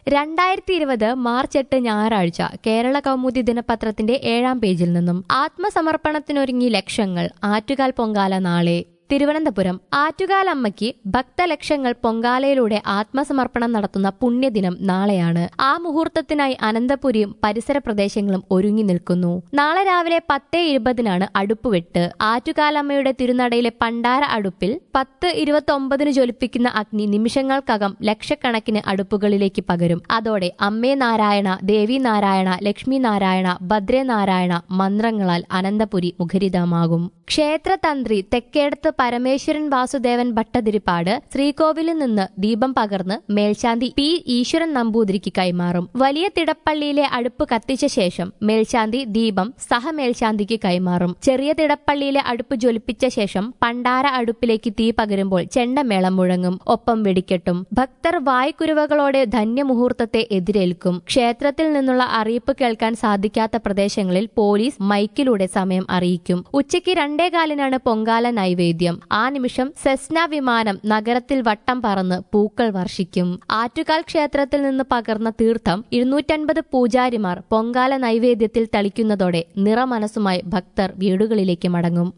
രണ്ടായിരത്തി ഇരുപത് മാർച്ച് എട്ട് ഞായറാഴ്ച കേരള കൗമുദി ദിനപത്രത്തിന്റെ ഏഴാം പേജിൽ നിന്നും ആത്മസമർപ്പണത്തിനൊരുങ്ങി ലക്ഷങ്ങൾ ആറ്റുകാൽ പൊങ്കാല നാളെ തിരുവനന്തപുരം ആറ്റുകാലമ്മയ്ക്ക് ഭക്തലക്ഷങ്ങൾ പൊങ്കാലയിലൂടെ ആത്മസമർപ്പണം നടത്തുന്ന പുണ്യദിനം നാളെയാണ് ആ മുഹൂർത്തത്തിനായി അനന്തപുരിയും പരിസര പ്രദേശങ്ങളും ഒരുങ്ങി നിൽക്കുന്നു നാളെ രാവിലെ പത്ത് ഇരുപതിനാണ് അടുപ്പുവെട്ട് ആറ്റുകാലമ്മയുടെ തിരുനടയിലെ പണ്ടാര അടുപ്പിൽ പത്ത് ഇരുപത്തി ഒമ്പതിന് ജ്വലിപ്പിക്കുന്ന അഗ്നി നിമിഷങ്ങൾക്കകം ലക്ഷക്കണക്കിന് അടുപ്പുകളിലേക്ക് പകരും അതോടെ അമ്മേ നാരായണ ദേവി നാരായണ ലക്ഷ്മി നാരായണ ഭദ്രേ നാരായണ മന്ത്രങ്ങളാൽ അനന്തപുരി മുഖരിതമാകും ക്ഷേത്രതന്ത്രി തെക്കേടത്ത് പരമേശ്വരൻ വാസുദേവൻ ഭട്ടതിരിപ്പാട് ശ്രീകോവിലിൽ നിന്ന് ദീപം പകർന്ന് മേൽശാന്തി പി ഈശ്വരൻ നമ്പൂതിരിക്ക് കൈമാറും വലിയ തിടപ്പള്ളിയിലെ അടുപ്പ് കത്തിച്ച ശേഷം മേൽശാന്തി ദീപം സഹമേൽശാന്തിക്ക് കൈമാറും ചെറിയ തിടപ്പള്ളിയിലെ അടുപ്പ് ജ്വലിപ്പിച്ച ശേഷം പണ്ടാര അടുപ്പിലേക്ക് തീ പകരുമ്പോൾ ചെണ്ടമേളം മുഴങ്ങും ഒപ്പം വെടിക്കെട്ടും ഭക്തർ വായ്ക്കുരുവകളോടെ ധന്യമുഹൂർത്തത്തെ എതിരേൽക്കും ക്ഷേത്രത്തിൽ നിന്നുള്ള അറിയിപ്പ് കേൾക്കാൻ സാധിക്കാത്ത പ്രദേശങ്ങളിൽ പോലീസ് മൈക്കിലൂടെ സമയം അറിയിക്കും ഉച്ചയ്ക്ക് രണ്ടേകാലിനാണ് പൊങ്കാല നൈവേദ്യം ആ നിമിഷം സെസ്ന വിമാനം നഗരത്തിൽ വട്ടം പറന്ന് പൂക്കൾ വർഷിക്കും ആറ്റുകാൽ ക്ഷേത്രത്തിൽ നിന്ന് പകർന്ന തീർത്ഥം ഇരുന്നൂറ്റൻപത് പൂജാരിമാർ പൊങ്കാല നൈവേദ്യത്തിൽ തളിക്കുന്നതോടെ നിറമനസ്സുമായി ഭക്തർ വീടുകളിലേക്ക് മടങ്ങും